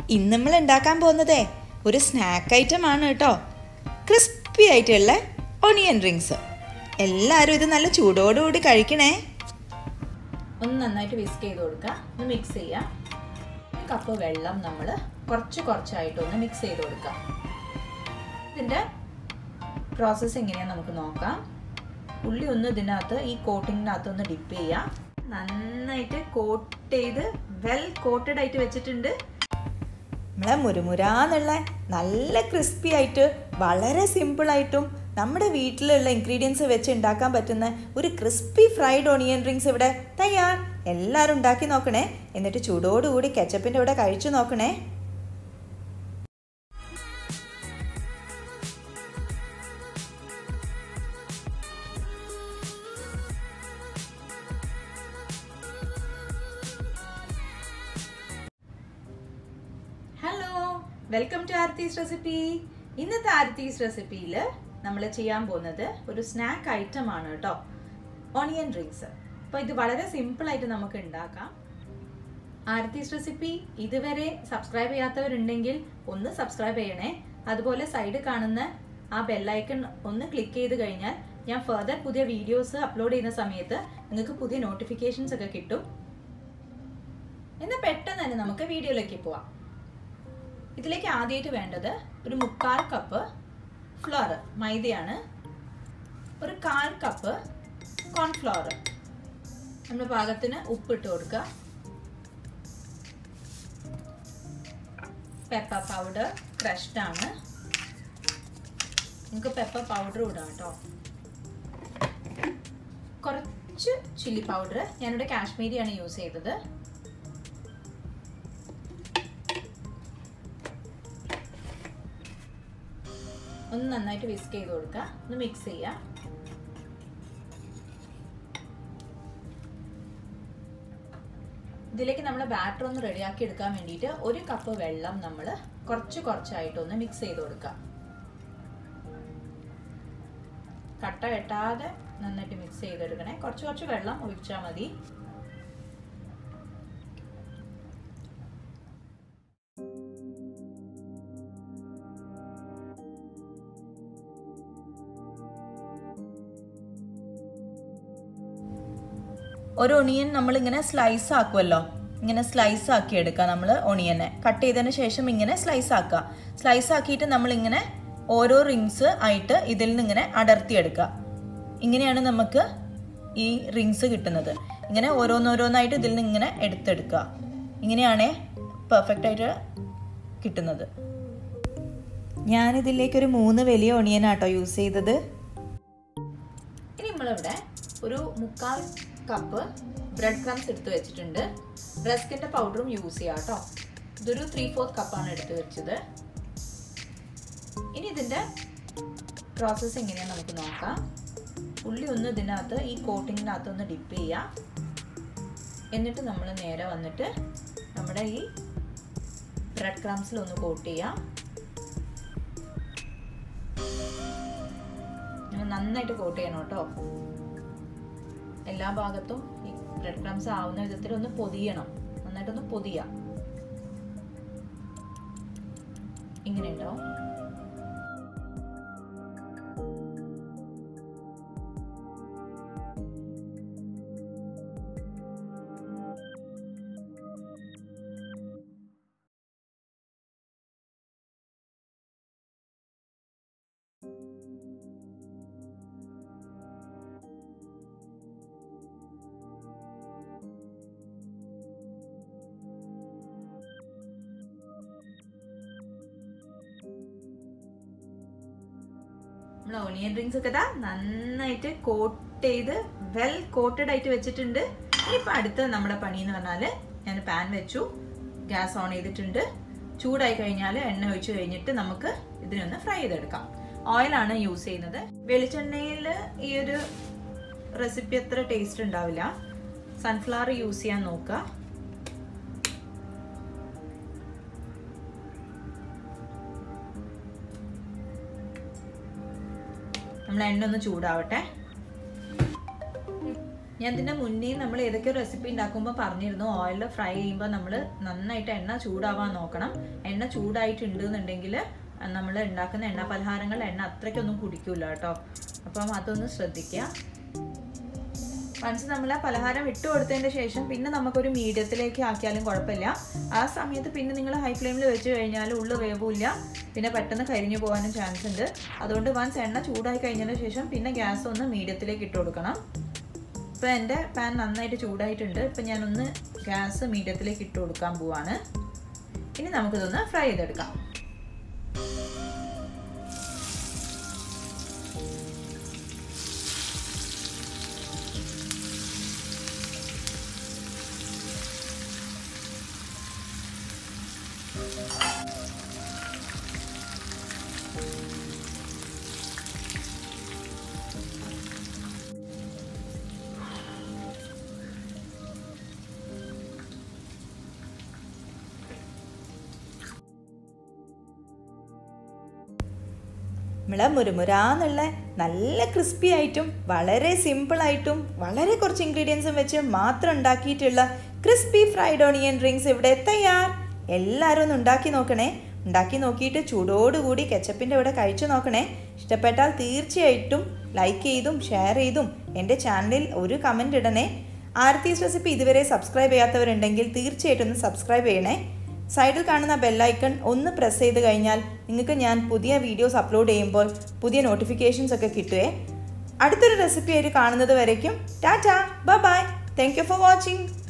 ഇന്ന് നമ്മൾ ഉണ്ടാക്കാൻ പോകുന്നതേ ഒരു സ്നാക്ക് ഐറ്റം ആണ് കേട്ടോ ക്രിസ്പി ആയിട്ടുള്ള ഒണിയൻ റിങ്സ് എല്ലാവരും ഇത് നല്ല ചൂടോടുകൂടി കഴിക്കണേ ഒന്ന് നന്നായിട്ട് വിസ്ക് ചെയ്ത് കൊടുക്കുക ഒന്ന് മിക്സ് ചെയ്യുക ഒരു കപ്പ് വെള്ളം നമ്മൾ കുറച്ച് കുറച്ചായിട്ട് ഒന്ന് മിക്സ് ചെയ്ത് കൊടുക്കുക ഇതിൻ്റെ പ്രോസസ്സ് എങ്ങനെയാണെന്ന് നമുക്ക് നോക്കാം ഉള്ളി ഒന്ന് ഇതിനകത്ത് ഈ കോട്ടിങ്ങിനകത്ത് ഒന്ന് ഡിപ്പ് ചെയ്യുക നന്നായിട്ട് കോട്ട് ചെയ്ത് വെൽ കോട്ടഡ് ആയിട്ട് വെച്ചിട്ടുണ്ട് നമ്മളെ മുരുമുരാന്നുള്ള നല്ല ക്രിസ്പി ആയിട്ട് വളരെ സിമ്പിളായിട്ടും നമ്മുടെ വീട്ടിലുള്ള ഇൻഗ്രീഡിയൻസ് വെച്ച് ഉണ്ടാക്കാൻ പറ്റുന്ന ഒരു ക്രിസ്പി ഫ്രൈഡ് ഓണിയൻ റിങ്സ് ഇവിടെ തയ്യാർ എല്ലാവരും ഉണ്ടാക്കി നോക്കണേ എന്നിട്ട് ചൂടോടുകൂടി കെച്ചപ്പിൻ്റെ കൂടെ കഴിച്ചു നോക്കണേ hello welcome to Aarthi's recipe ഇന്നത്തെ ആർത്തീസ് റെസിപ്പിയിൽ നമ്മൾ ചെയ്യാൻ പോകുന്നത് ഒരു സ്നാക്ക് ഐറ്റം ആണ് കേട്ടോ ഓണിയൻ റിങ്സ് അപ്പോൾ ഇത് വളരെ സിമ്പിളായിട്ട് നമുക്ക് ഉണ്ടാക്കാം ആരത്തീസ് റെസിപ്പി ഇതുവരെ സബ്സ്ക്രൈബ് ചെയ്യാത്തവരുണ്ടെങ്കിൽ ഒന്ന് സബ്സ്ക്രൈബ് ചെയ്യണേ അതുപോലെ സൈഡ് കാണുന്ന ആ ബെല്ലൈക്കൺ ഒന്ന് ക്ലിക്ക് ചെയ്ത് കഴിഞ്ഞാൽ ഞാൻ ഫർദർ പുതിയ വീഡിയോസ് അപ്ലോഡ് ചെയ്യുന്ന സമയത്ത് നിങ്ങൾക്ക് പുതിയ നോട്ടിഫിക്കേഷൻസ് ഒക്കെ കിട്ടും എന്നാൽ പെട്ടെന്ന് തന്നെ നമുക്ക് വീഡിയോയിലേക്ക് പോവാം ഇതിലേക്ക് ആദ്യമായിട്ട് വേണ്ടത് ഒരു മുക്കാൽ കപ്പ് ഫ്ലോർ മൈദയാണ് ഒരു കാൽ കപ്പ് കോൺഫ്ലോർ നമ്മൾ പാകത്തിന് ഉപ്പിട്ട് കൊടുക്കുക പെപ്പർ പൗഡർ ക്രഷ്ഡ് ആണ് നിങ്ങൾക്ക് പെപ്പർ പൗഡർ ഇടാം കേട്ടോ കുറച്ച് ചില്ലി പൗഡർ ഞാനിവിടെ കാശ്മീരിയാണ് യൂസ് ചെയ്തത് ഒന്ന് നന്നായിട്ട് വിസ്ക് ചെയ്ത് കൊടുക്കുക ഒന്ന് മിക്സ് ചെയ്യുക ഇതിലേക്ക് നമ്മൾ ബാറ്റർ ഒന്ന് റെഡിയാക്കി എടുക്കാൻ വേണ്ടിയിട്ട് ഒരു കപ്പ് വെള്ളം നമ്മൾ കുറച്ച് കുറച്ചായിട്ട് ഒന്ന് മിക്സ് ചെയ്ത് കൊടുക്കുക കട്ട കെട്ടാതെ നന്നായിട്ട് മിക്സ് ചെയ്തെടുക്കണേ കുറച്ച് കുറച്ച് വെള്ളം ഒഴിച്ചാൽ മതി ഒരു ഒണിയൻ നമ്മളിങ്ങനെ സ്ലൈസ് ആക്കുമല്ലോ ഇങ്ങനെ സ്ലൈസ് ആക്കി എടുക്കുക നമ്മൾ ഒണിയനെ കട്ട് ചെയ്തതിന് ശേഷം ഇങ്ങനെ സ്ലൈസ് ആക്കുക സ്ലൈസ് ആക്കിയിട്ട് നമ്മളിങ്ങനെ ഓരോ റിങ്സ് ആയിട്ട് ഇതിൽ നിന്ന് ഇങ്ങനെ അടർത്തിയെടുക്കുക ഇങ്ങനെയാണ് നമുക്ക് ഈ റിങ്സ് കിട്ടുന്നത് ഇങ്ങനെ ഓരോന്നോരോന്നായിട്ട് ഇതിൽ നിന്ന് ഇങ്ങനെ എടുത്തെടുക്കുക ഇങ്ങനെയാണ് പെർഫെക്റ്റ് ആയിട്ട് കിട്ടുന്നത് ഞാനിതിലേക്ക് ഒരു മൂന്ന് വലിയ ഒണിയനാട്ടോ യൂസ് ചെയ്തത് ഇനി നമ്മളിവിടെ ഒരു മുക്കാൽ കപ്പ് ബ്രെഡ് ക്രംസ് എടുത്ത് വെച്ചിട്ടുണ്ട് റസ്കിൻ്റെ പൗഡറും യൂസ് ചെയ്യാം കേട്ടോ ഇതൊരു ത്രീ ഫോർത്ത് കപ്പാണ് എടുത്ത് വെച്ചത് ഇനി ഇതിൻ്റെ പ്രോസസ്സ് എങ്ങനെയാണെന്ന് നമുക്ക് നോക്കാം ഉള്ളി ഒന്ന് ഇതിനകത്ത് ഈ കോട്ടിങ്ങിനകത്ത് ഒന്ന് ഡിപ്പ് ചെയ്യാം എന്നിട്ട് നമ്മൾ നേരെ വന്നിട്ട് നമ്മുടെ ഈ ബ്രെഡ് ക്രംസിൽ ഒന്ന് കോട്ട് ചെയ്യാം നന്നായിട്ട് കോട്ട് ചെയ്യണം കേട്ടോ എല്ലാ ഭാഗത്തും ഈ ബ്രെഡ് ക്രംസ് ആവുന്ന വിധത്തിൽ ഒന്ന് പൊതിയണം നന്നായിട്ടൊന്ന് പൊതിയാം ഇങ്ങനെ ഉണ്ടാവും നമ്മൾ ഓണിയൻ റിങ്സ് ഒക്കെ ഇതാ നന്നായിട്ട് കോട്ട് ചെയ്ത് വെൽ കോട്ടഡ് ആയിട്ട് വെച്ചിട്ടുണ്ട് ഇനിയിപ്പോൾ അടുത്ത നമ്മുടെ പണി എന്ന് പറഞ്ഞാൽ ഞാൻ പാൻ വെച്ചു ഗ്യാസ് ഓൺ ചെയ്തിട്ടുണ്ട് ചൂടായി കഴിഞ്ഞാൽ എണ്ണ ഒഴിച്ച് കഴിഞ്ഞിട്ട് നമുക്ക് ഇതിനൊന്ന് ഫ്രൈ ചെയ്തെടുക്കാം ഓയിലാണ് യൂസ് ചെയ്യുന്നത് വെളിച്ചെണ്ണയിൽ ഈ ഒരു റെസിപ്പി അത്ര ടേസ്റ്റ് ഉണ്ടാവില്ല സൺഫ്ലവർ യൂസ് ചെയ്യാൻ നോക്കുക നമ്മൾ എണ്ണ ഒന്ന് ചൂടാവട്ടെ ഞാൻ ഇതിന്റെ മുന്നേ നമ്മൾ ഏതൊക്കെ റെസിപ്പി ഉണ്ടാക്കുമ്പോൾ പറഞ്ഞിരുന്നു ഓയിൽ ഫ്രൈ ചെയ്യുമ്പോൾ നമ്മൾ നന്നായിട്ട് എണ്ണ ചൂടാവാൻ നോക്കണം എണ്ണ ചൂടായിട്ടുണ്ട് എന്നുണ്ടെങ്കിൽ നമ്മൾ ഉണ്ടാക്കുന്ന എണ്ണ പലഹാരങ്ങൾ എണ്ണ അത്രയ്ക്കൊന്നും കുടിക്കൂല കേട്ടോ അപ്പം അതൊന്ന് ശ്രദ്ധിക്കുക വൺസ് നമ്മൾ ആ പലഹാരം ഇട്ട് കൊടുത്തതിന് ശേഷം പിന്നെ നമുക്കൊരു മീഡിയത്തിലേക്ക് ആക്കിയാലും കുഴപ്പമില്ല ആ സമയത്ത് പിന്നെ നിങ്ങൾ ഹൈ ഫ്ലെയിമിൽ വെച്ച് കഴിഞ്ഞാൽ ഉള്ളു വേവില്ല പിന്നെ പെട്ടെന്ന് കരിഞ്ഞു പോകാനും ചാൻസ് ഉണ്ട് അതുകൊണ്ട് വൺസ് എണ്ണ ചൂടായി കഴിഞ്ഞതിന് ശേഷം പിന്നെ ഗ്യാസ് ഒന്ന് മീഡിയത്തിലേക്ക് ഇട്ട് കൊടുക്കണം ഇപ്പോൾ എൻ്റെ പാൻ നന്നായിട്ട് ചൂടായിട്ടുണ്ട് ഇപ്പം ഞാനൊന്ന് ഗ്യാസ് മീഡിയത്തിലേക്ക് ഇട്ട് കൊടുക്കാൻ പോവാണ് ഇനി നമുക്കിതൊന്ന് ഫ്രൈ ചെയ്തെടുക്കാം നമ്മളെ മുരുമുരാന്നുള്ള നല്ല ക്രിസ്പി ആയിട്ടും വളരെ സിമ്പിളായിട്ടും വളരെ കുറച്ച് ഇൻഗ്രീഡിയൻസും വെച്ച് മാത്രം ഉണ്ടാക്കിയിട്ടുള്ള ക്രിസ്പി ഫ്രൈഡ് ഓണിയൻ ഡ്രിങ്ക്സ് ഇവിടെ തയ്യാർ എല്ലാവരും ഒന്ന് ഉണ്ടാക്കി നോക്കണേ ഉണ്ടാക്കി നോക്കിയിട്ട് ചൂടോടുകൂടി കെച്ചപ്പിൻ്റെ ഇവിടെ കഴിച്ചു നോക്കണേ ഇഷ്ടപ്പെട്ടാൽ തീർച്ചയായിട്ടും ലൈക്ക് ചെയ്തും ഷെയർ ചെയ്തും എൻ്റെ ചാനലിൽ ഒരു കമൻ്റ് ഇടണേ ആർത്തീസ് റെസിപ്പി ഇതുവരെ സബ്സ്ക്രൈബ് ചെയ്യാത്തവരുണ്ടെങ്കിൽ തീർച്ചയായിട്ടും ഒന്ന് സബ്സ്ക്രൈബ് ചെയ്യണേ സൈഡിൽ കാണുന്ന ബെല്ലൈക്കൺ ഒന്ന് പ്രസ് ചെയ്ത് കഴിഞ്ഞാൽ നിങ്ങൾക്ക് ഞാൻ പുതിയ വീഡിയോസ് അപ്ലോഡ് ചെയ്യുമ്പോൾ പുതിയ നോട്ടിഫിക്കേഷൻസ് ഒക്കെ കിട്ടുവേ അടുത്തൊരു റെസിപ്പി ആയിട്ട് കാണുന്നത് വരയ്ക്കും tata bye bye thank you for watching